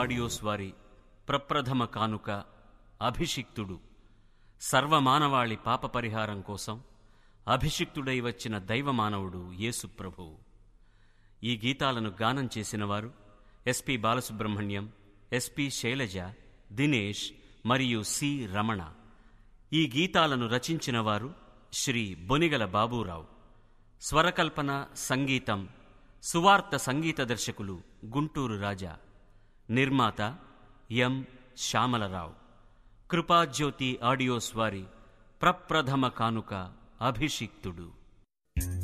audios వారి ప్రప్రథమ కానుక అభిషిక్తుడు సర్వమానవాళి పాప పరిహారం కోసం అభిషిక్తుడై వచ్చిన దైవమానవుడు యేసుప్రభువు ఈ గీతాలను గానం చేసినవారు ఎస్పి బాలసుబ్రహ్మణ్యం ఎస్పి శైలజ దినేష్ మరియు సి రమణ ఈ గీతాలను రచించిన వారు శ్రీ బొనిగల బాబూరావు స్వరకల్పన సంగీతం సువార్త సంగీత దర్శకులు గుంటూరు రాజా నిర్మాత ఎం శ్యామలరావు కృపాజ్యోతి ఆడియోస్ వారి ప్రప్రథమ కానుక అభిషిక్తుడు